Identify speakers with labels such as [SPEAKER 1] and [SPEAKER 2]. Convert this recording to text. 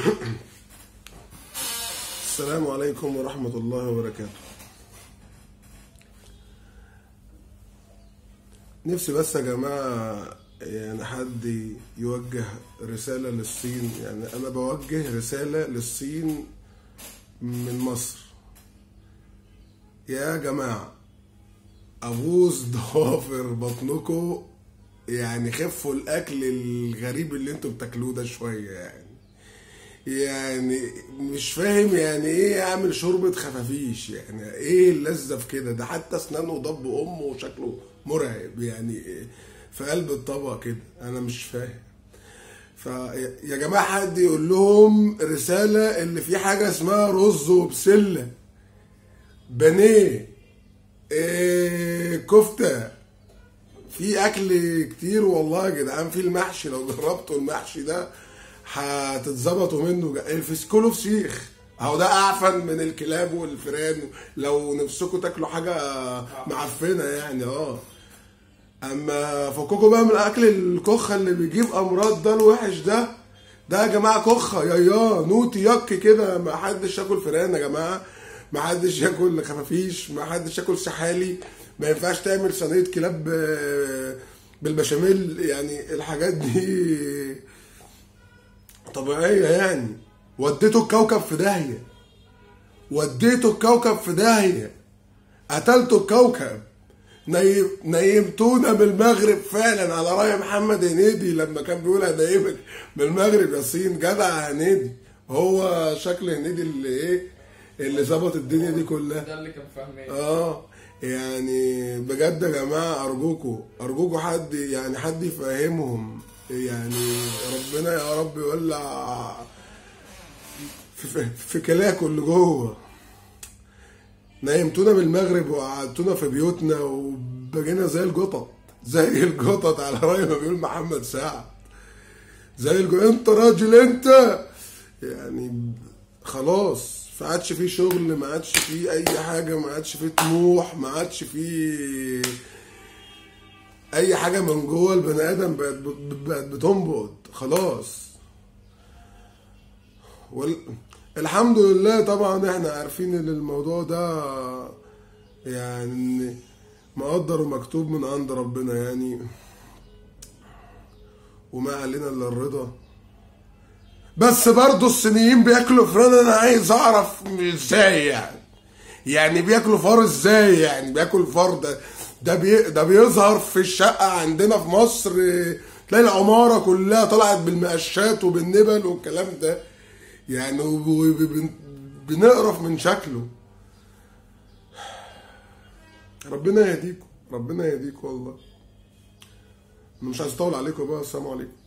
[SPEAKER 1] السلام عليكم ورحمة الله وبركاته نفسي بس يا جماعة يعني حد يوجه رسالة للصين يعني أنا بوجه رسالة للصين من مصر يا جماعة أبوظ ضوافر بطنكم يعني خفوا الأكل الغريب اللي انتوا بتاكلوه ده شوية يعني يعني مش فاهم يعني ايه اعمل شوربة خفافيش يعني ايه اللذة في كده ده حتى اسنانه ضب امه وشكله مرعب يعني في قلب الطبق كده انا مش فاهم فيا جماعة حد يقول لهم رسالة اللي في حاجة اسمها رز وبسلة بانيه إيه كفتة في اكل كتير والله يا جدعان في المحشي لو جربتوا المحشي ده هتتظبطوا منه جا- الفسكولو فسيخ اهو ده اعفن من الكلاب والفيران لو نفسكم تاكلوا حاجه معفنه يعني اه اما فككوا بقى من اكل الكخه اللي بيجيب امراض ده الوحش ده ده يا جماعه كخه يا يا نوتي يك كده ما حدش ياكل فيران يا جماعه ما حدش ياكل خفافيش ما حدش ياكل سحالي ما ينفعش تعمل صينيه كلاب آه، بالبشاميل يعني الحاجات دي طبيعيه يعني وديته الكوكب في داهيه وديته الكوكب في داهيه قتلته الكوكب نيم نيمتونا بالمغرب فعلا على راي محمد هنيدي لما كان بيقول هنيمك بالمغرب يا صين جدع هنيدي هو شكل هنيدي اللي ايه اللي ظبط الدنيا دي كلها
[SPEAKER 2] ده اللي كان فاهمين
[SPEAKER 1] اه يعني بجد يا جماعه ارجوكوا ارجوكوا حد يعني حد يفهمهم يعني ربنا يا رب يولع في, في, في كلاكوا اللي جوه نيمتونا بالمغرب وقعدتونا في بيوتنا وبقينا زي القطط زي القطط على رأي ما بيقول محمد سعد زي الجو انت راجل انت يعني خلاص ما عادش فيه شغل ما عادش فيه اي حاجه ما عادش فيه طموح ما عادش فيه اي حاجه من جوه البني ادم بقت بقت بتنبض خلاص وال... الحمد لله طبعا احنا عارفين ان الموضوع ده يعني مقدر ومكتوب من عند ربنا يعني وما علينا الا الرضا بس برضه الصينيين بياكلوا فراخ انا عايز اعرف ازاي يعني يعني بياكلوا فار ازاي يعني بياكل فار ده ده بي ده بيظهر في الشقه عندنا في مصر اه، تلاقي العماره كلها طلعت بالمقشات وبالنبل والكلام ده يعني وب- وب- بن- بنقرف من شكله ربنا يهديكم ربنا يهديكم والله انا مش عايز اطول عليكم بقى السلام عليكم